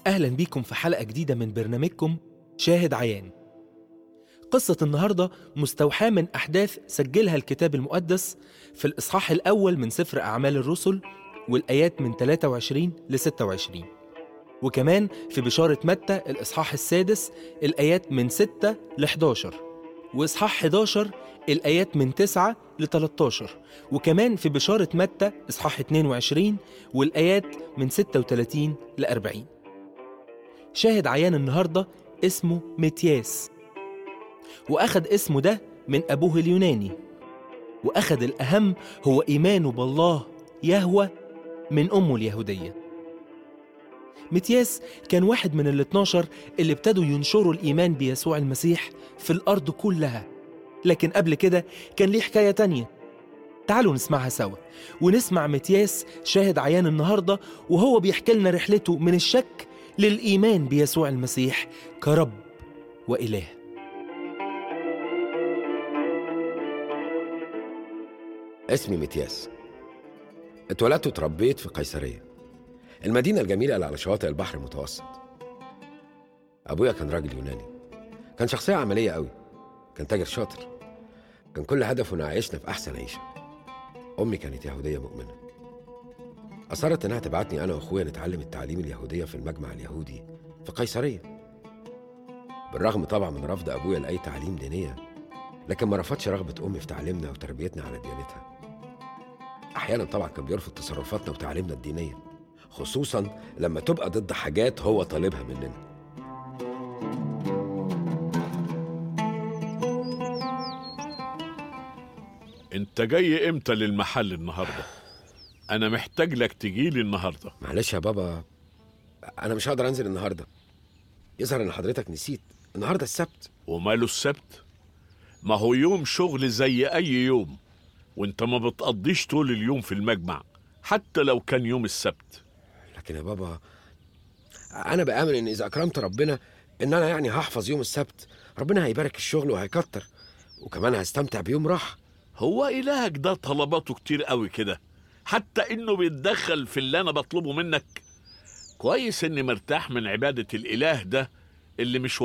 أهلا بيكم في حلقة جديدة من برنامجكم شاهد عيان قصة النهاردة مستوحاة من أحداث سجلها الكتاب المقدس في الإصحاح الأول من سفر أعمال الرسل والآيات من 23 ل 26 وكمان في بشارة متى الإصحاح السادس الآيات من 6 ل 11 وإصحاح 11 الآيات من 9 ل 13 وكمان في بشارة متى إصحاح 22 والآيات من 36 ل 40 شاهد عيان النهاردة اسمه متياس وأخد اسمه ده من أبوه اليوناني وأخد الأهم هو إيمانه بالله يهوى من أمه اليهودية متياس كان واحد من ال 12 اللي ابتدوا ينشروا الإيمان بيسوع المسيح في الأرض كلها لكن قبل كده كان ليه حكاية تانية تعالوا نسمعها سوا ونسمع متياس شاهد عيان النهاردة وهو بيحكي لنا رحلته من الشك للإيمان بيسوع المسيح كرب وإله اسمي متياس اتولدت وتربيت في قيصرية المدينة الجميلة اللي على شواطئ البحر المتوسط أبويا كان راجل يوناني كان شخصية عملية قوي كان تاجر شاطر كان كل هدفه إنه يعيشنا في أحسن عيشة أمي كانت يهودية مؤمنة أصرت إنها تبعتني أنا وأخويا نتعلم التعليم اليهودية في المجمع اليهودي في قيصرية بالرغم طبعا من رفض أبويا لأي تعليم دينية لكن ما رفضش رغبة أمي في تعليمنا وتربيتنا على ديانتها أحيانا طبعا كان بيرفض تصرفاتنا وتعليمنا الدينية خصوصا لما تبقى ضد حاجات هو طالبها مننا انت جاي امتى للمحل النهارده انا محتاج لك تجيلي النهارده معلش يا بابا أنا مش هقدر أنزل النهاردة يظهر إن حضرتك نسيت النهاردة السبت وماله السبت ما هو يوم شغل زي اي يوم وانت ما بتقضيش طول اليوم في المجمع حتى لو كان يوم السبت لكن يا بابا أنا بآمن إن إذا أكرمت ربنا إن أنا يعني هحفظ يوم السبت ربنا هيبارك الشغل وهيكتر وكمان هستمتع بيوم راحة هو إلهك ده طلباته كتير قوي كده حتى إنه بيتدخل في اللي أنا بطلبه منك كويس إني مرتاح من عبادة الإله ده اللي مش